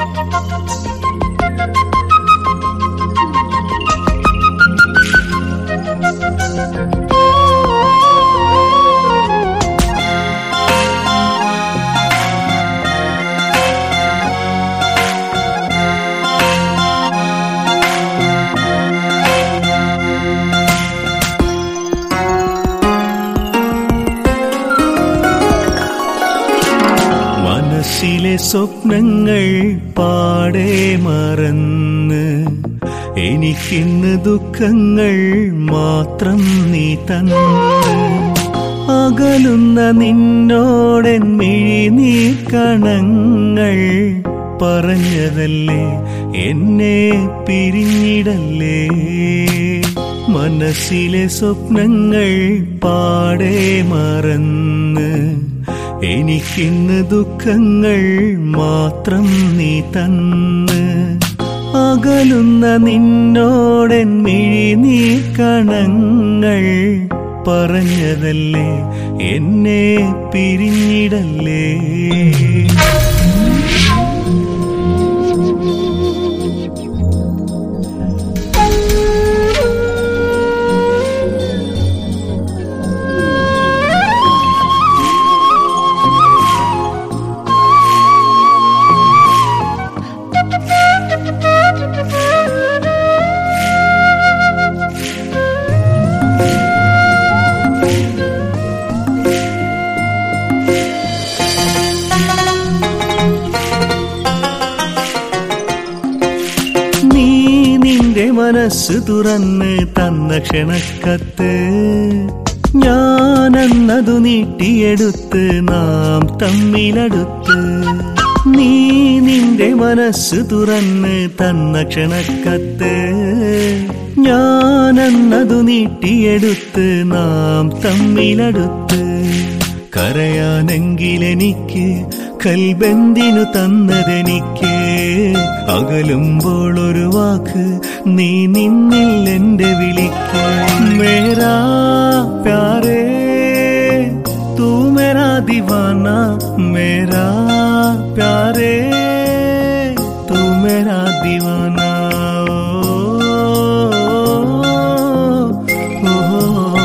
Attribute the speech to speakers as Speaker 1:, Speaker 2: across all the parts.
Speaker 1: മനസ്സിലെ സ്വപ്നങ്ങൾ പാടെ മറന്ന് എനിക്കിന്ന് ദുഃഖങ്ങൾ മാത്രം നീ തന്ന് അകലുന്ന നിന്നോടൻ മിഴിനീർ കണങ്ങൾ പറഞ്ഞതല്ലേ എന്നെ പിരിഞ്ഞിടല്ലേ മനസ്സിലെ സ്വപ്നങ്ങൾ പാടെ മറന്ന് എനിക്കിന്ന് ദുഃഖങ്ങൾ മാത്രം നീ തന്ന് അകലുന്ന നിന്നോടൻ മിഴിനീ കണങ്ങൾ പറഞ്ഞതല്ലേ എന്നെ പിരിഞ്ഞിടല്ലേ നീ നിന്റെ മനസ്സ് തുറന്ന് തന്ന ക്ഷണക്കത്ത് ഞാനെന്നതു നീട്ടിയെടുത്ത് നാം തമ്മിലടുത്ത് നീ നിന്റെ മനസ്സ് തുറന്ന് തന്ന ക്ഷണക്കത്ത് ഞാനെന്നതു നീട്ടിയെടുത്ത് നാം തമ്മിലടുത്ത് കരയാനെങ്കിലെനിക്ക് കൽബന്തിനു തന്നതെനിക്ക് അകലുമ്പോൾ ഒരു വാക്ക് നീ നിന്നിൽ എന്റെ വിളിക്ക് മേരാ പ്യാരേ തൂ മേരാ ദിവാന മേരാ പ്യാരേ തൂ മേരാ ദിവാന ഓ, ഓ,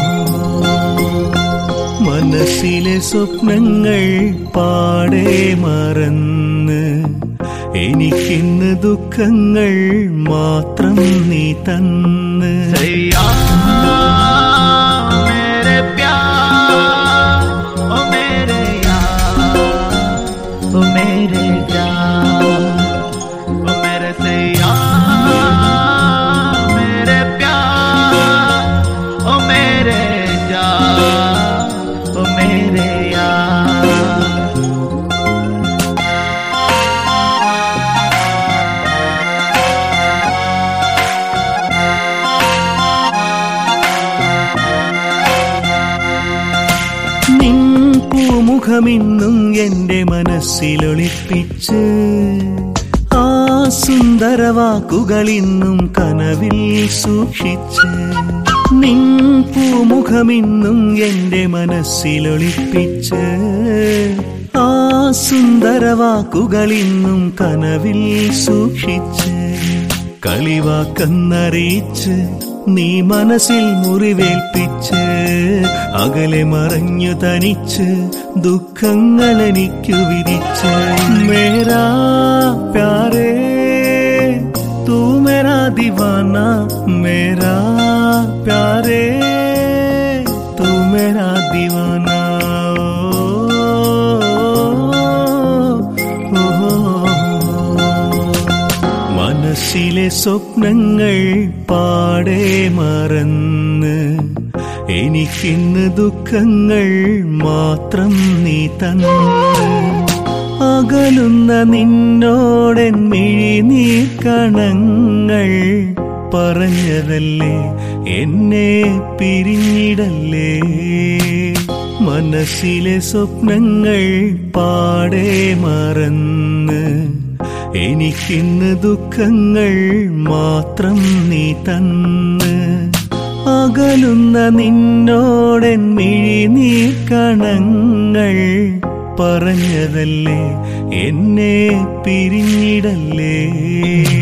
Speaker 1: മനസ്സിലെ സ്വപ്നങ്ങൾ പാടെ മറന്ന് എനിക്കിന്ന് ദുഃഖങ്ങൾ മാത്രം നീ തന്ന്
Speaker 2: सैया मेरे प्यार ओ मेरे यार ओ मेरे यार ओ मेरे सैया मेरे प्यार ओ मेरे यार ओ मेरे यार
Speaker 1: നിൻ പൂമുഖമിന്നും എന്റെ മനസ്സിലൊളിപ്പിച്ച് ആ സുന്ദര വാക്കുകൾ ഇന്നും കനവിൽ സൂക്ഷിച്ച് നിൻ പൂമുഖമിന്നും എന്റെ മനസ്സിലൊളിപ്പിച്ച് ആ സുന്ദര വാക്കുകൾ ഇന്നും കനവിൽ സൂക്ഷിച്ച് കളിവാക്കെന്നറിയിച്ച് നീ മനസ്സിൽ മുറിവേൽപ്പിച്ച് അകലെ മറഞ്ഞു തനിച്ച് ദുഃഖങ്ങൾ എനിക്കു വിധിച്ച് മേരാ പ്യാരേ തൂ മേരാ ദിവാന മേരാ പ്യാരേ തൂ മേരാ ദിവാന ഓ, ഓ, ഓ. മനസ്സിലെ സ്വപ്നങ്ങൾ പാടെ മറന്ന് എനിക്കിന്ന് ദുഃഖങ്ങൾ മാത്രം നീ തന്ന് അകലുന്ന നിന്നോടൻ മിഴിനീ കണങ്ങൾ പറഞ്ഞതല്ലേ എന്നെ പിരിഞ്ഞിടല്ലേ മനസ്സിലെ സ്വപ്നങ്ങൾ പാടെ മറന്ന് എനിക്കിന്ന് ദുഃഖങ്ങൾ മാത്രം നീ തന്ന് അകലുന്ന നിന്നോടൻ മിഴിനീർ കണങ്ങൾ പറഞ്ഞതല്ലേ എന്നെ പിരിഞ്ഞിടല്ലേ